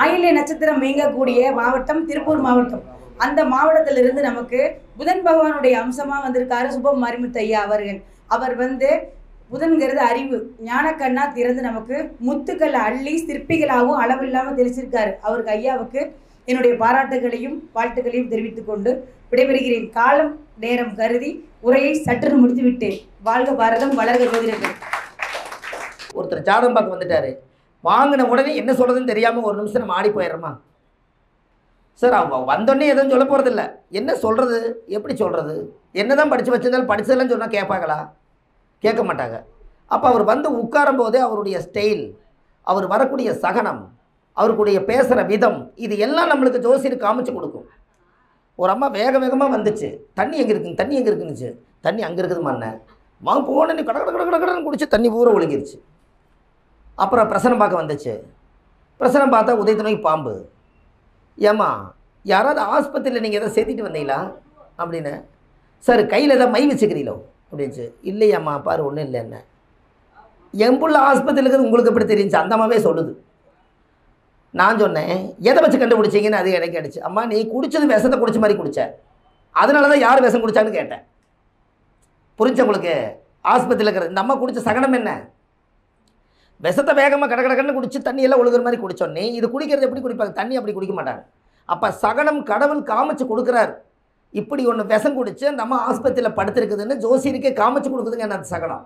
ஆயில்ய நட்சத்திரம் இயங்கக்கூடிய மாவட்டம் திருப்பூர் மாவட்டம் அந்த மாவட்டத்திலிருந்து நமக்கு புதன் பகவானுடைய அம்சமா வந்திருக்காரு சுபம் மாரிமுத்து ஐயா அவர்கள் அவர் வந்து புதன்கிறது அறிவு ஞானக்கண்ணா திறந்து நமக்கு முத்துக்களை அள்ளி சிற்பிகளாகவும் அளவில்லாமல் தெரிச்சிருக்காரு அவருக்கு ஐயாவுக்கு என்னுடைய பாராட்டுகளையும் வாழ்த்துக்களையும் தெரிவித்துக் கொண்டு விடைபெறுகிறேன் காலம் நேரம் கருதி உரையை சற்று முடித்து விட்டேன் வாழ்க பாரதம் வளர்க ஜோதிடர்கள் ஒருத்தர் ஜாதகம் பார்க்க வந்துட்டாரு வாங்கின உடனே என்ன சொல்கிறதுன்னு தெரியாமல் ஒரு நிமிஷம் நம்ம ஆடி போயிடுறோமா சார் அவங்க வந்தோடனே எதுவும் சொல்ல போகிறதில்ல என்ன சொல்கிறது எப்படி சொல்கிறது என்ன தான் படித்து வச்சிருந்தாலும் படிச்சதெல்லாம் சொன்னால் கேட்பாங்களா கேட்க மாட்டாங்க அப்போ அவர் வந்து உட்காரும் போதே அவருடைய ஸ்டைல் அவர் வரக்கூடிய சகனம் அவருக்குடைய பேசுகிற விதம் இது எல்லாம் நம்மளுக்கு ஜோசியர் காமிச்சு கொடுக்கும் ஒரு அம்மா வேக வேகமாக வந்துச்சு தண்ணி எங்கே இருக்குங்க தண்ணி எங்கே இருக்குன்னுச்சு தண்ணி அங்கே இருக்குதுமா அண்ணன் வாங்க போனே கட கட கட கட கடன்னு குடிச்சு தண்ணி பூரா ஒழுங்கிருச்சு அப்புறம் பிரசனம் பார்க்க வந்துச்சு பிரசனம் பார்த்தா உதயத்துணை பாம்பு ஏம்மா யாராவது ஆஸ்பத்திரியில் நீங்கள் எதாவது சேர்த்திட்டு வந்தீங்களா அப்படின்னு சார் கையில் எதாவது மை வச்சுக்கிறீங்களோ அப்படின்ச்சு இல்லையாம்மா பாரு ஒன்றும் இல்லை என்ன என் புள்ள ஆஸ்பத்திரியில் இருக்கிறது உங்களுக்கு எப்படி தெரிஞ்சுச்சு அந்த அம்மாவே சொல்லுது நான் சொன்னேன் எதை வச்சு கண்டுபிடிச்சீங்கன்னு அது எனக்கு அடிச்சு அம்மா நீ குடிச்சது விஷத்தை குடிச்ச மாதிரி குடிச்ச அதனால தான் யார் விஷம் குடிச்சான்னு கேட்டேன் புரிஞ்ச உங்களுக்கு ஆஸ்பத்திரியில் இருக்கிற இந்த அம்மா குடிச்ச சகனம் என்ன விஷத்தை வேகமாக கட கடன்னு குடிச்சு தண்ணி எல்லாம் ஒழுகுற மாதிரி குடிச்சோன்னே இது குடிக்கிறது எப்படி குடிப்பாங்க தண்ணி அப்படி குடிக்க மாட்டாங்க அப்போ சகனம் கடவுள் காமிச்சு கொடுக்குறாரு இப்படி ஒன்று விஷம் குடிச்சு அந்த அம்மா ஆஸ்பத்திரியில் படுத்திருக்குதுன்னு ஜோசியருக்கே காமிச்சு கொடுக்குதுங்க அந்த சகனம்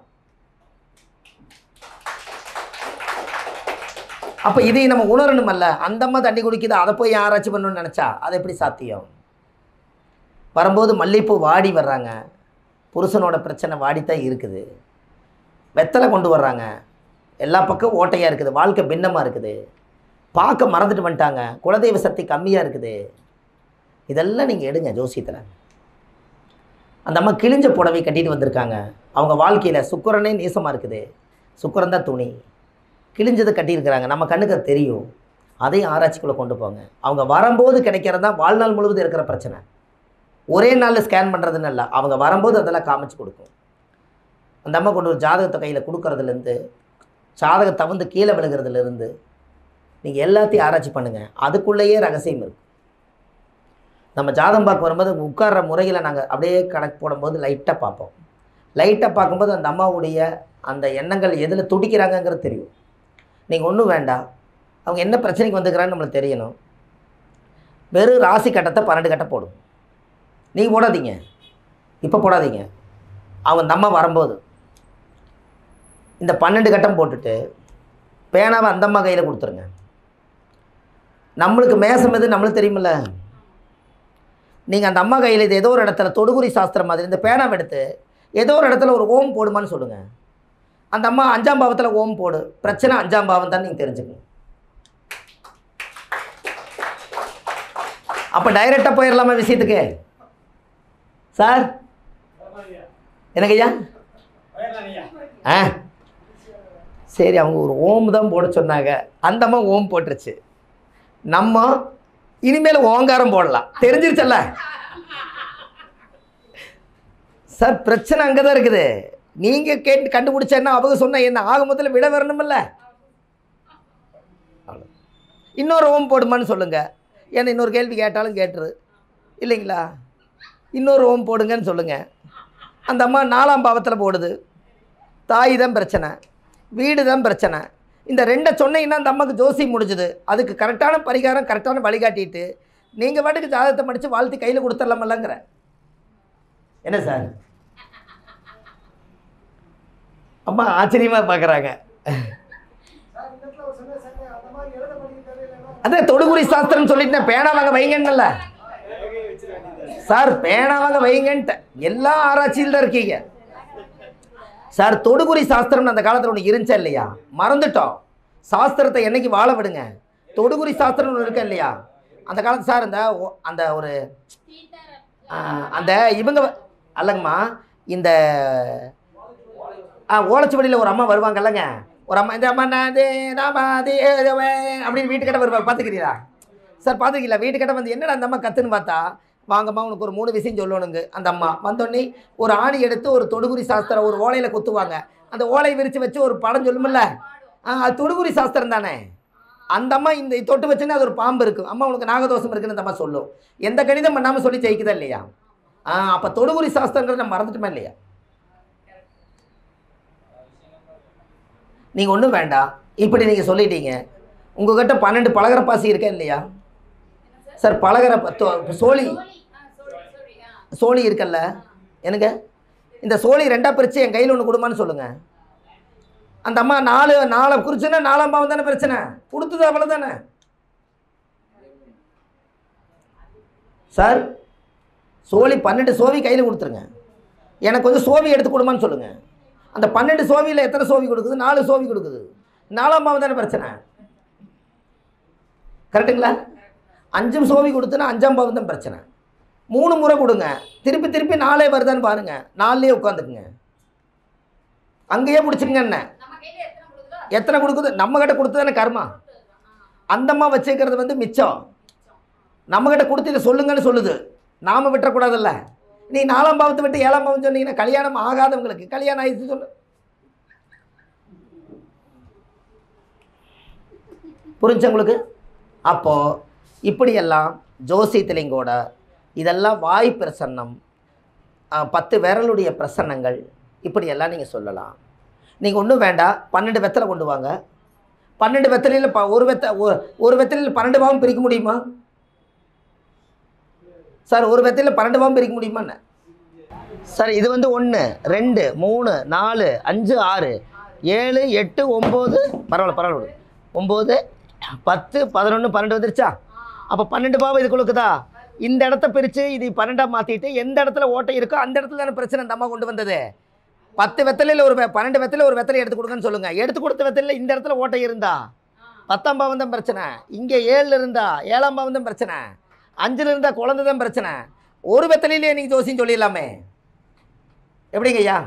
அப்போ இதை நம்ம உணரணுமல்ல அந்த அம்மா தண்ணி குடிக்குது அதை போய் ஆராய்ச்சி பண்ணணும்னு நினச்சா அது எப்படி சாத்தியம் வரும்போது மல்லிகைப்பூ வாடி வர்றாங்க புருஷனோட பிரச்சனை வாடித்தான் இருக்குது வெத்தலை கொண்டு வர்றாங்க எல்லா பக்கம் ஓட்டையாக இருக்குது வாழ்க்கை பின்னமாக இருக்குது பார்க்க மறந்துட்டு வந்துட்டாங்க குலதெய்வ சக்தி கம்மியாக இருக்குது இதெல்லாம் நீங்கள் எடுங்க ஜோசியத்தில் அந்த அம்மா கிழிஞ்ச புடவை கட்டிட்டு வந்திருக்காங்க அவங்க வாழ்க்கையில் சுக்கரனே நீசமாக இருக்குது சுக்கரன் தான் துணி கிழிஞ்சதை கட்டியிருக்கிறாங்க நம்ம கண்ணுக்கு அது தெரியும் அதையும் ஆராய்ச்சிக்குள்ளே கொண்டு போங்க அவங்க வரும்போது கிடைக்கிறது தான் வாழ்நாள் முழுவதும் இருக்கிற பிரச்சனை ஒரே நாளில் ஸ்கேன் பண்ணுறதுன்னு இல்லை அவங்க வரும்போது அதெல்லாம் காமிச்சு கொடுக்கும் அந்த அம்மா கொண்டு ஒரு ஜாதகத்தை கையில் கொடுக்கறதுலேருந்து ஜாதகத்தை வந்து கீழே விழுகிறதுலேருந்து நீங்கள் எல்லாத்தையும் ஆராய்ச்சி பண்ணுங்கள் அதுக்குள்ளேயே ரகசியம் இருக்கும் நம்ம ஜாதகம் பார்க்க வரும்போது உட்கார்ற முறையில் நாங்கள் அப்படியே கணக்கு போடும்போது லைட்டாக பார்ப்போம் லைட்டாக பார்க்கும்போது அந்த அம்மாவுடைய அந்த எண்ணங்கள் எதில் துடிக்கிறாங்கங்கிறது தெரியும் நீங்கள் ஒன்றும் வேண்டாம் அவங்க என்ன பிரச்சனைக்கு வந்துக்கிறான்னு நம்மளுக்கு தெரியணும் வெறும் ராசி கட்டத்தை பன்னெண்டு கட்டை போடும் நீங்கள் போடாதீங்க இப்போ போடாதீங்க அவங்க அந்த அம்மா வரும்போது இந்த பன்னெண்டு கட்டம் போட்டுட்டு பேனாவை அந்த அம்மா கையில் கொடுத்துருங்க நம்மளுக்கு மேசம் எது நம்மளுக்கு தெரியுமில்ல நீங்கள் அந்த அம்மா கையில் இது ஏதோ ஒரு இடத்துல தொடுகுறி சாஸ்திரம் மாதிரி இந்த பேனாவை எடுத்து ஏதோ ஒரு இடத்துல ஒரு ஓம் போடுமான்னு சொல்லுங்கள் அந்த அம்மா அஞ்சாம் பாவத்தில் ஓம் போடு பிரச்சனை அஞ்சாம் பாவம் தான் நீங்கள் தெரிஞ்சுக்கணும் அப்போ டைரெக்டாக போயிடலாமா விஷயத்துக்கு சார் எனக்கு ஐயா ஆ சரி அவங்க ஒரு ஓம் தான் போட சொன்னாங்க அந்த அம்மா ஓம் போட்டுருச்சு நம்ம இனிமேல் ஓங்காரம் போடலாம் தெரிஞ்சிருச்சல்ல சார் பிரச்சனை அங்கே தான் இருக்குது நீங்கள் கேட்டு கண்டுபிடிச்சா அவங்க சொன்ன என்ன ஆக மொத்தத்தில் விட வரணுமில்ல அவ்வளோ. இன்னொரு ஓம் போடுமான்னு சொல்லுங்கள் ஏன்னா இன்னொரு கேள்வி கேட்டாலும் கேட்டுரு இல்லைங்களா இன்னொரு ஓம் போடுங்கன்னு சொல்லுங்கள் அந்த அம்மா நாலாம் பாவத்தில் போடுது தாய் தான் பிரச்சனை வீடு தான் பிரச்சனை இந்த ரெண்டை சொன்னீங்கன்னா அந்த அம்மாவுக்கு ஜோசி முடிஞ்சுது அதுக்கு கரெக்டான பரிகாரம் கரெக்டான வழிகாட்டிட்டு நீங்கள் பாட்டுக்கு ஜாதகத்தை படித்து வாழ்த்து கையில் கொடுத்துடலாமல்லங்கிற என்ன சார் அம்மா ஆச்சரியமாக பார்க்குறாங்க அதான் தொடுகுறி சாஸ்திரம் சொல்லிட்டேன் பேனா வாங்க வைங்கன்னல்ல சார் பேனா வாங்க வைங்கன்ட்டு எல்லா ஆராய்ச்சியில் தான் இருக்கீங்க சார் தொடுகுறி சாஸ்திரம்னு அந்த காலத்தில் ஒன்று இருந்துச்சா இல்லையா மறந்துட்டோம் சாஸ்திரத்தை என்னைக்கு வாழ விடுங்க தொடுகுறி சாஸ்திரம்னு ஒன்று இருக்கா இல்லையா அந்த காலத்து சார் இந்த ஒ- அந்த ஒரு ஆ, அந்த இவங்க வ- அல்லங்கம்மா இந்த ஆ ஓலச்சுவடியில் ஒரு அம்மா வருவாங்கல்லங்க ஒரு அம்மா இந்த அம்மா நான் தே நாம தே தேவே அப்படின்னு வீட்டுக்கிட்ட வருவாங்க பார்த்துக்கிறீங்களா சார் பார்த்துருக்கீங்களா வீட்டுக்கிட்ட வந்து என்னடா அந்த அம்மா கத்துன்னு பார்த்தா வாங்கம்மா உனக்கு ஒரு மூணு விஷயம் சொல்லணுங்க அந்த அம்மா வந்தோடனே ஒரு ஆணி எடுத்து ஒரு தொடுகுறி சாஸ்திரம் ஒரு ஓலையில் குத்துவாங்க அந்த ஓலையை விரித்து வச்சு ஒரு படம் சொல்லுமில்ல ஆ அது தொடுகுறி சாஸ்திரம் தானே அந்த அம்மா இந்த தொட்டு வச்சுன்னா அது ஒரு பாம்பு இருக்கும் அம்மா உனக்கு நாகதோஷம் இருக்குன்னு அந்த அம்மா சொல்லும் எந்த கணிதம் பண்ணாமல் சொல்லி ஜெயிக்குதா இல்லையா ஆ அப்போ தொடுகுறி சாஸ்திரங்கிறத நம்ம மறந்துட்டுமா இல்லையா நீங்கள் ஒன்றும் வேண்டாம் இப்படி நீங்கள் சொல்லிட்டீங்க உங்ககிட்ட பன்னெண்டு பலகர பாசி இருக்கா இல்லையா சார் பலகர ப- தோ- சோழி சோழி இருக்கல்ல எனக்கு இந்த சோழி ரெண்டா பிரித்து என் கையில் ஒன்று கொடுமான்னு சொல்லுங்கள் அந்த அம்மா நாலு நாலை குறிச்சுன்னா நாலாம் பாவம் தானே பிரச்சனை கொடுத்தது அவ்வளோ தானே சார் சோழி பன்னெண்டு சோவி கையில் கொடுத்துருங்க எனக்கு கொஞ்சம் சோவி எடுத்து கொடுமான்னு சொல்லுங்கள் அந்த பன்னெண்டு சோவியில் எத்தனை சோவி கொடுக்குது நாலு சோவி கொடுக்குது நாலாம் பாவம் தானே பிரச்சனை கரெக்டுங்களா அஞ்சும் சோவி கொடுத்துனா அஞ்சாம் பாவம் தான் பிரச்சனை மூணு முறை கொடுங்க திருப்பி திருப்பி நாலே வருதான்னு பாருங்க நாலுலேயே உட்காந்துக்குங்க அங்கேயே பிடிச்சிக்கங்க என்ன எத்தனை கொடுக்குது நம்ம கிட்ட கொடுத்ததானே கர்மா அந்தம்மா வச்சுக்கிறது வந்து மிச்சம் நம்ம கிட்ட கொடுத்து இதை சொல்லுங்கன்னு சொல்லுது நாம விட்டுறக்கூடாதுல்ல நீ நாலாம் பாவத்தை விட்டு ஏழாம் பாவம் சொன்னீங்கன்னா கல்யாணம் ஆகாதவங்களுக்கு கல்யாணம் ஆயிடுச்சு சொல்லு புரிஞ்சு உங்களுக்கு அப்போது இப்படியெல்லாம் ஜோசியத்திலையும் கூட இதெல்லாம் வாய் பிரசன்னம் ஆ, பத்து விரலுடைய பிரசன்னங்கள் இப்படியெல்லாம் நீங்கள் சொல்லலாம் நீங்கள் ஒன்றும் வேண்டாம் பன்னெண்டு வெத்தலை கொண்டு வாங்க பன்னெண்டு வெத்தலையில் ப ஒரு வெத்த ஒரு- ஒரு வெத்தலையில் பன்னெண்டு பாவம் பிரிக்க முடியுமா சார் ஒரு வெத்தலையில் பன்னெண்டு பாவம் பிரிக்க முடியுமா என்ன சார் இது வந்து ஒன்று ரெண்டு மூணு நாலு அஞ்சு ஆறு ஏழு எட்டு ஒம்பது பரவாயில்ல பரவாயில்ல விடு. ஒம்பது பத்து பதினொன்று பன்னெண்டு வந்துருச்சா அப்போ பன்னெண்டு பாவம் இது கொடுக்குதா இந்த இடத்த பிரித்து இது பன்னெண்டாக மாற்றிட்டு எந்த இடத்துல ஓட்டை இருக்கோ அந்த இடத்துல தானே பிரச்சனை இந்த அம்மா கொண்டு வந்தது பத்து வெத்தலையில் ஒரு வெ- பன்னெண்டு வெத்தலையில் ஒரு வெத்தலை எடுத்து கொடுங்கன்னு சொல்லுங்கள் எடுத்து கொடுத்த வெத்தலையில் இந்த இடத்துல ஓட்டை இருந்தா பத்தாம் பாவம் தான் பிரச்சனை இங்கே ஏழில் இருந்தா ஏழாம் பாவம் தான் பிரச்சனை அஞ்சில் இருந்தா குழந்தை தான் பிரச்சனை ஒரு வெத்தலையிலே நீங்கள் ஜோசியம் சொல்லிடலாமே எப்படிங்க ஐயா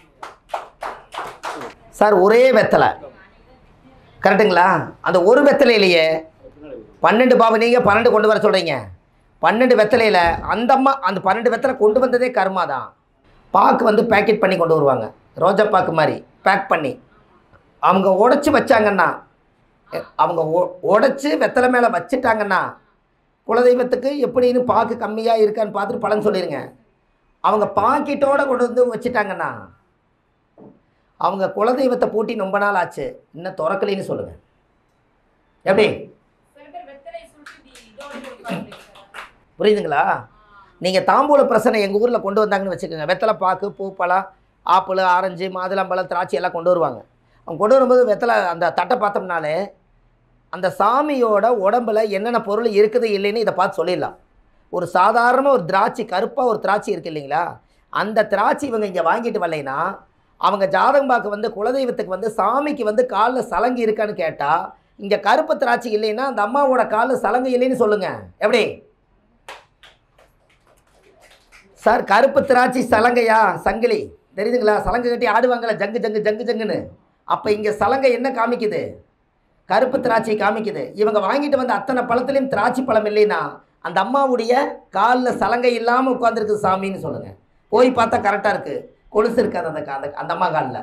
சார் ஒரே வெத்தலை கரெக்டுங்களா அந்த ஒரு வெத்தலையிலேயே பன்னெண்டு பாவம் நீங்கள் பன்னெண்டு கொண்டு வர சொல்கிறீங்க பன்னெண்டு வெத்தலையில் அந்த அம்மா அந்த பன்னெண்டு வெத்தலை கொண்டு வந்ததே கர்மா தான் பாக்கு வந்து பேக்கெட் பண்ணி கொண்டு வருவாங்க ரோஜா பாக்கு மாதிரி பேக் பண்ணி அவங்க உடைச்சி வச்சாங்கன்னா எ- அவங்க உடைச்சி வெத்தலை மேலே வச்சுட்டாங்கன்னா குலதெய்வத்துக்கு எப்படின்னு பாக்கு கம்மியாக இருக்கான்னு பார்த்துட்டு பலன் சொல்லிடுங்க அவங்க பாக்கெட்டோட கொண்டு வந்து வச்சுட்டாங்கன்னா அவங்க குலதெய்வத்தை பூட்டி ரொம்ப நாள் ஆச்சு இன்னும் திறக்கலைன்னு சொல்லுங்கள் எப்படி புரியுதுங்களா நீங்கள் தாம்பூல பிரசனை எங்கள் ஊரில் கொண்டு வந்தாங்கன்னு வச்சுக்கோங்க வெத்தலை பாக்கு பூப்பழம் ஆப்பிள் ஆரஞ்சு மாதுளம்பழம் திராட்சை எல்லாம் கொண்டு வருவாங்க அவங்க கொண்டு வரும்போது வெத்தலை அந்த தட்டை பார்த்தோம்னாலே அந்த சாமியோட உடம்புல என்னென்ன பொருள் இருக்குது இல்லைன்னு இதை பார்த்து சொல்லிடலாம் ஒரு சாதாரண ஒரு திராட்சை கருப்பாக ஒரு திராட்சை இருக்குது இல்லைங்களா அந்த திராட்சை இவங்க இங்கே வாங்கிட்டு வரலைன்னா அவங்க ஜாதகம் பார்க்க வந்து குலதெய்வத்துக்கு வந்து சாமிக்கு வந்து காலில் சலங்கை இருக்கான்னு கேட்டால் இங்கே கருப்பு திராட்சை இல்லைன்னா அந்த அம்மாவோட காலில் சலங்கை இல்லைன்னு சொல்லுங்கள் எப்படி சார் கருப்பு திராட்சை சலங்கையா சங்கிலி தெரியுதுங்களா சலங்கை கட்டி ஆடுவாங்களா ஜங்கு ஜங்கு ஜங்கு ஜங்குன்னு அப்போ இங்கே சலங்கை என்ன காமிக்குது கருப்பு திராட்சை காமிக்குது இவங்க வாங்கிட்டு வந்த அத்தனை பழத்துலேயும் திராட்சை பழம் இல்லைன்னா அந்த அம்மாவுடைய காலில் சலங்கை இல்லாமல் உட்காந்துருக்கு சாமின்னு சொல்லுங்கள் போய் பார்த்தா கரெக்டாக இருக்குது கொலுசு இருக்காது அந்த கா- அந்த அந்த அம்மா காலில்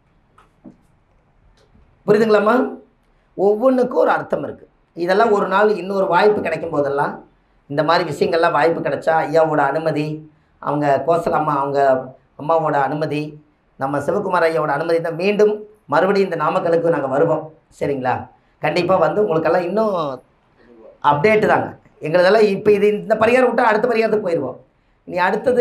புரியுதுங்களாம்மா ஒவ்வொன்றுக்கும் ஒரு அர்த்தம் இருக்குது இதெல்லாம் ஒரு நாள் இன்னொரு வாய்ப்பு கிடைக்கும் போதெல்லாம் இந்த மாதிரி விஷயங்கள்லாம் வாய்ப்பு கிடைச்சா ஐயாவோட அனுமதி அவங்க கோசல் அம்மா அவங்க அம்மாவோட அனுமதி நம்ம சிவகுமார் ஐயாவோட அனுமதி தான் மீண்டும் மறுபடியும் இந்த நாமக்கலுக்கு நாங்கள் வருவோம் சரிங்களா கண்டிப்பாக வந்து உங்களுக்கெல்லாம் இன்னும் அப்டேட்டு தாங்க எங்களதெல்லாம் இப்போ இது இந்த பரிகாரம் விட்டால் அடுத்த பரிகாரத்துக்கு போயிடுவோம் இனி அடுத்தது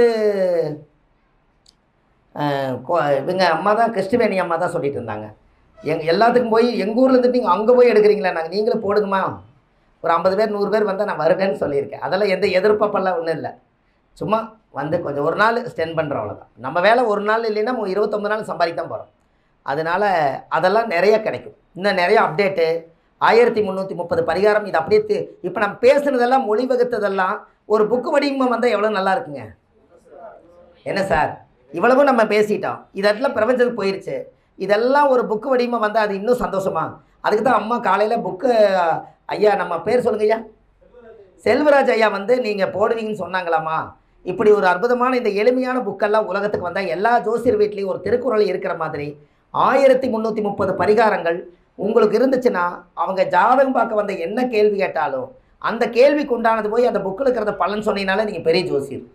அஹ், கோ- இவங்க அம்மா தான் கிருஷ்ணவேணி அம்மா தான் சொல்லிட்டு இருந்தாங்க எங்க எல்லாத்துக்கும் போய் எங்கள் ஊரில் இருந்துட்டு நீங்கள் அங்கே போய் எடுக்கிறீங்களா நாங்கள் நீங்களும் போடுங்கம்மா ஒரு ஐம்பது பேர் நூறு பேர் வந்தால் நான் வருவேன்னு சொல்லியிருக்கேன் அதெல்லாம் எந்த எதிர்பார்ப்பெல்லாம் ஒன்றும் இல்லை சும்மா வந்து கொஞ்சம் ஒரு நாள் ஸ்டெண்ட் பண்ணுறோம் அவ்வளோதான் நம்ம வேலை ஒரு நாள் இல்லைன்னா நம்ம இருபத்தொம்பது நாள் சம்பாதிக்க தான் போகிறோம் அதனால் அதெல்லாம் நிறைய கிடைக்கும் இன்னும் நிறைய அப்டேட்டு ஆயிரத்தி முந்நூற்றி முப்பது பரிகாரம் இது அப்படியே தி- இப்போ நம்ம பேசுனதெல்லாம் மொழி வகுத்ததெல்லாம் ஒரு புக்கு வடிவமாக வந்தால் எவ்வளோ நல்லா இருக்குங்க என்ன சார் இவ்வளவும் நம்ம பேசிட்டோம் இதெல்லாம் பிரபஞ்சத்துக்கு போயிருச்சு இதெல்லாம் ஒரு புக்கு வடிவமாக வந்தால் அது இன்னும் சந்தோஷமா அதுக்கு தான் அம்மா காலையில் புக்கு ஐயா நம்ம பேர் சொல்லுங்க ஐயா செல்வராஜ் ஐயா வந்து நீங்கள் போடுவீங்கன்னு சொன்னாங்களாம்மா இப்படி ஒரு அற்புதமான இந்த எளிமையான புக்கெல்லாம் உலகத்துக்கு வந்தால் எல்லா ஜோசியர் வீட்லேயும் ஒரு திருக்குறள் இருக்கிற மாதிரி ஆயிரத்தி முந்நூற்றி முப்பது பரிகாரங்கள் உங்களுக்கு இருந்துச்சுன்னா அவங்க ஜாதகம் பார்க்க வந்த என்ன கேள்வி கேட்டாலும் அந்த கேள்விக்கு உண்டானது போய் அந்த புக்கில் இருக்கிறத பலன் சொன்னீங்கனாலே நீங்கள் பெரிய ஜோசியர்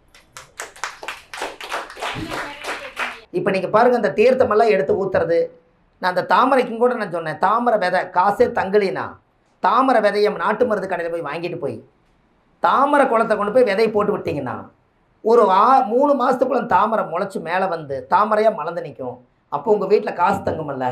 இப்போ நீங்கள் பாருங்கள் அந்த தீர்த்தமெல்லாம் எடுத்து ஊற்றுறது நான் அந்த தாமரைக்கும் கூட நான் சொன்னேன் தாமரை விதை காசே தங்கலினா தாமரை விதையை நாட்டு மருந்து கடையில் போய் வாங்கிட்டு போய் தாமரை குளத்தை கொண்டு போய் விதையை போட்டு விட்டிங்கன்னா ஒரு ஆ மூணு மாதத்துக்குள்ள அந்த தாமரை முளைச்சி மேலே வந்து தாமரையாக மலர்ந்து நிற்கும் அப்போ உங்கள் வீட்டில் காசு தங்குமல்ல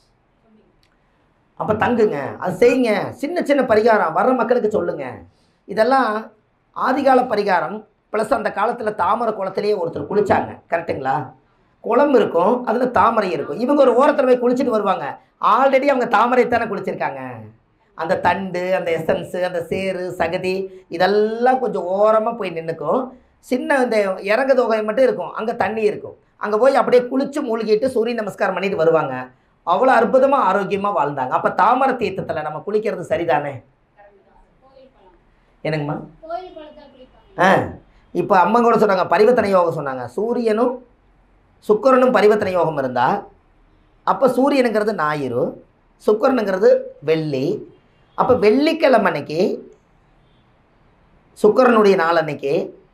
அப்போ தங்குங்க அது செய்யுங்க சின்ன சின்ன பரிகாரம் வர்ற மக்களுக்கு சொல்லுங்க இதெல்லாம் ஆதிகால பரிகாரம் ப்ளஸ் அந்த காலத்தில் தாமரை குளத்திலேயே ஒருத்தர் குளிச்சாங்க கரெக்டுங்களா குளம் இருக்கும் அதில் தாமரை இருக்கும் இவங்க ஒரு ஓரத்தில் போய் குளிச்சுட்டு வருவாங்க ஆல்ரெடி அவங்க தாமரை தானே குளிச்சிருக்காங்க அந்த தண்டு அந்த எசன்ஸு அந்த சேறு சகதி இதெல்லாம் கொஞ்சம் ஓரமாக போய் நின்றுக்கும் சின்ன இந்த இறங்கு தொகை மட்டும் இருக்கும் அங்கே தண்ணி இருக்கும் அங்கே போய் அப்படியே குளித்து மூழ்கிட்டு சூரிய நமஸ்காரம் பண்ணிட்டு வருவாங்க அவ்வளோ அற்புதமாக ஆரோக்கியமாக வாழ்ந்தாங்க அப்போ தாமரை தீர்த்தத்தில் நம்ம குளிக்கிறது சரிதானே என்னங்கம்மா கோயில் குளத்துல குளிப்பாங்க ஆ இப்போ அம்மா கூட சொன்னாங்க பரிவர்த்தனை யோகம் சொன்னாங்க சூரியனும் சுக்கிரனும் பரிவர்த்தனை யோகம் இருந்தால் அப்போ சூரியனுங்கிறது ஞாயிறு சுக்கிரனுங்கிறது வெள்ளி அப்போ வெள்ளிக்கிழமை அன்னைக்கு சுக்கிரனுடைய நாள் அன்னைக்கு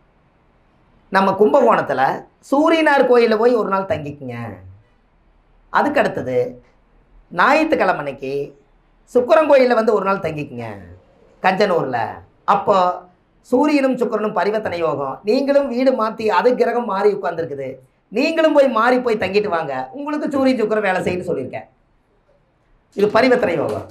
நம்ம கும்பகோணத்தில் சூரியனார் கோயிலில் போய் ஒரு நாள் தங்கிக்குங்க அதுக்கு அடுத்தது ஞாயிற்றுக்கிழமை அன்னைக்கு சுக்கிரன் கோயிலில் வந்து ஒரு நாள் தங்கிக்குங்க கஞ்சனூரில் அப்போ சூரியனும் சுக்கிரனும் பரிவர்த்தனை யோகம் நீங்களும் வீடு மாற்றி அது கிரகம் மாறி உட்காந்துருக்குது நீங்களும் போய் மாறி போய் தங்கிட்டு வாங்க உங்களுக்கு சூரியன் சுக்கிரன் வேலை செய்யணும்னு சொல்லியிருக்கேன் இது பரிவர்த்தனை யோகம்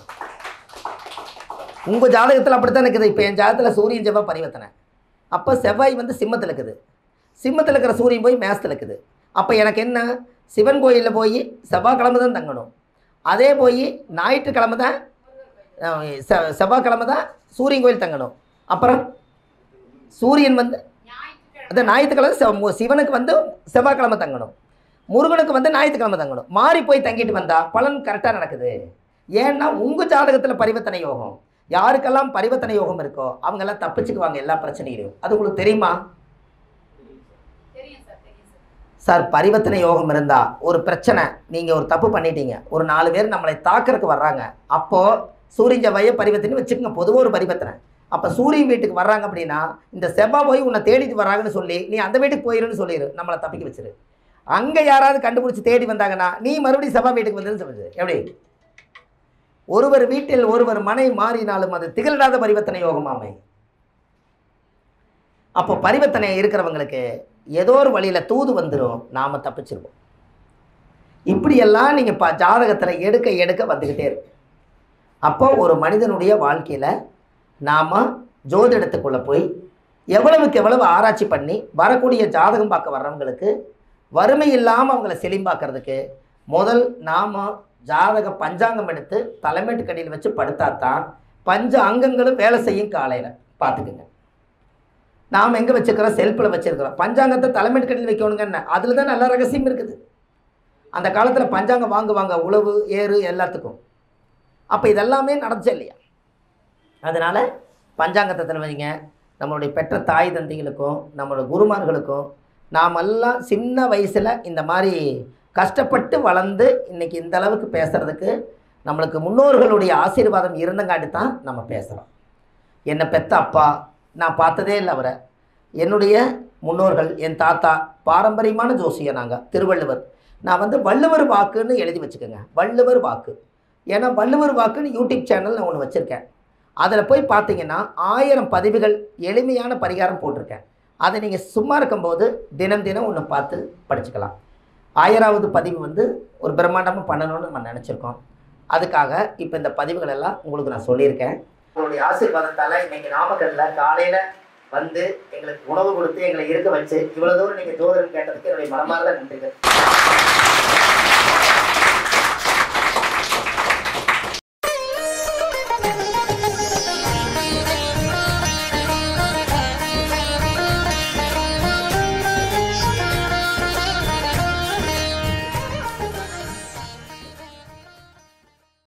உங்கள் ஜாதகத்தில் அப்படித்தான் இருக்குது இப்போ என் ஜாதகத்தில் சூரியன் செவ்வாய் பரிவர்த்தனை அப்போ செவ்வாய் வந்து சிம்மத்தில் இருக்குது சிம்மத்தில் இருக்கிற சூரியன் போய் மேசத்தில் இருக்குது அப்போ எனக்கு என்ன சிவன் கோயிலில் போய் செவ்வாய்க்கிழமை தான் தங்கணும் அதே போய் ஞாயிற்றுக்கிழமை தான் அஹ், செ- செவ்வாய்க்கிழமை தான் சூரியன் கோயில் தங்கணும் அப்புறம் சூரியன் வந்து அந்த ஞாயிற்றுக்கிழமை செவ்- சிவனுக்கு வந்து செவ்வாய்க்கிழமை தங்கணும் முருகனுக்கு வந்து ஞாயிற்றுக்கிழமை தங்கணும் மாறி போய் தங்கிட்டு வந்தால் பலன் கரெக்டாக நடக்குது ஏன்னா உங்கள் ஜாதகத்தில் பரிவர்த்தனை யோகம் யாருக்கெல்லாம் பரிவர்த்தனை யோகம் இருக்கோ அவங்கெல்லாம் தப்பிச்சுக்குவாங்க எல்லா பிரச்சனையிலையும் அது உங்களுக்கு தெரியுமா தெரியும் சார் தெரியும் சார் சார் பரிவர்த்தனை யோகம் இருந்தால் ஒரு பிரச்சனை நீங்கள் ஒரு தப்பு பண்ணிட்டீங்க ஒரு நாலு பேர் நம்மளை தாக்கறதுக்கு வர்றாங்க அப்போது சூரியன் செவ்வாயை பரிவர்த்தனை வச்சுக்கோங்க பொதுவாக ஒரு பரிவர்த்தனை அப்போ சூரியன் வீட்டுக்கு வர்றாங்க அப்படின்னா இந்த செவ்வாய் போய் உன்னை தேடிட்டு வர்றாங்கன்னு சொல்லி நீ அந்த வீட்டுக்கு போயிருன்னு சொல்லிடு நம்மளை தப்பிக்க வச்சிரு அங்கே யாராவது கண்டுபிடிச்சி தேடி வந்தாங்கன்னா நீ மறுபடியும் செவ்வாய் வீட்டுக்கு வந்துன்னு சொல்லுது எப்படி ஒருவர் வீட்டில் ஒருவர் மனை மாறினாலும் அது திகழாத பரிவர்த்தனை யோகமாமை அப்போ பரிவர்த்தனை இருக்கிறவங்களுக்கு ஏதோ ஒரு வழியில் தூது வந்துடும் நாம் தப்பிச்சிருவோம் இப்படியெல்லாம் நீங்கள் பா ஜாதகத்தில் எடுக்க எடுக்க வந்துக்கிட்டே இருக்கும் அப்போ ஒரு மனிதனுடைய வாழ்க்கையில் நாம் ஜோதிடத்துக்குள்ளே போய் எவ்வளவுக்கு எவ்வளவு ஆராய்ச்சி பண்ணி வரக்கூடிய ஜாதகம் பார்க்க வர்றவங்களுக்கு வறுமை இல்லாமல் அவங்கள செழிம்பாக்கிறதுக்கு முதல் நாம் ஜாதக பஞ்சாங்கம் எடுத்து தலைமைட்டு கடியில் வச்சு படுத்தா தான் பஞ்ச அங்கங்களும் வேலை செய்யும் காலையில் பார்த்துக்குங்க நாம் எங்கே வச்சுருக்கிறோம் செல்ஃபில் வச்சுருக்கிறோம் பஞ்சாங்கத்தை தலைமைட்டு கட்டில் வைக்கணுங்க என்ன அதில் தான் நல்ல ரகசியம் இருக்குது அந்த காலத்தில் பஞ்சாங்கம் வாங்குவாங்க உழவு ஏறு எல்லாத்துக்கும் அப்போ இதெல்லாமே நடந்துச்சு இல்லையா அதனால் பஞ்சாங்கத்தை வைங்க நம்மளுடைய பெற்ற தாய் தந்தைகளுக்கும் நம்மளோட குருமார்களுக்கும் நாம் எல்லாம் சின்ன வயசில் இந்த மாதிரி கஷ்டப்பட்டு வளர்ந்து இன்னைக்கு இந்த அளவுக்கு பேசுகிறதுக்கு நம்மளுக்கு முன்னோர்களுடைய ஆசீர்வாதம் இருந்தங்காட்டி தான் நம்ம பேசுகிறோம் என்னை பெத்த அப்பா நான் பார்த்ததே இல்லை அவரை என்னுடைய முன்னோர்கள் என் தாத்தா பாரம்பரியமான ஜோசியம் நாங்கள் திருவள்ளுவர் நான் வந்து வள்ளுவர் வாக்குன்னு எழுதி வச்சுக்கோங்க வள்ளுவர் வாக்கு ஏன்னா வள்ளுவர் வாக்குன்னு யூடியூப் சேனல் நான் ஒன்று வச்சுருக்கேன் அதில் போய் பார்த்தீங்கன்னா ஆயிரம் பதிவுகள் எளிமையான பரிகாரம் போட்டிருக்கேன் அதை நீங்கள் சும்மா இருக்கும்போது தினம் தினம் ஒன்று பார்த்து படிச்சுக்கலாம் ஆயிராவது பதிவு வந்து ஒரு பிரம்மாண்டமாக பண்ணணும்னு நம்ம நினச்சிருக்கோம் அதுக்காக இப்போ இந்த பதிவுகள் எல்லாம் உங்களுக்கு நான் சொல்லியிருக்கேன் உங்களுடைய ஆசீர்வாதத்தால் இன்னைக்கு நாமக்கல்லில் காலையில் வந்து எங்களுக்கு உணவு கொடுத்து எங்களை இருக்க வச்சு இவ்வளோ தூரம் நீங்கள் ஜோதிடம் கேட்டதுக்கு என்னுடைய மனமார்ந்த நன்றிகள்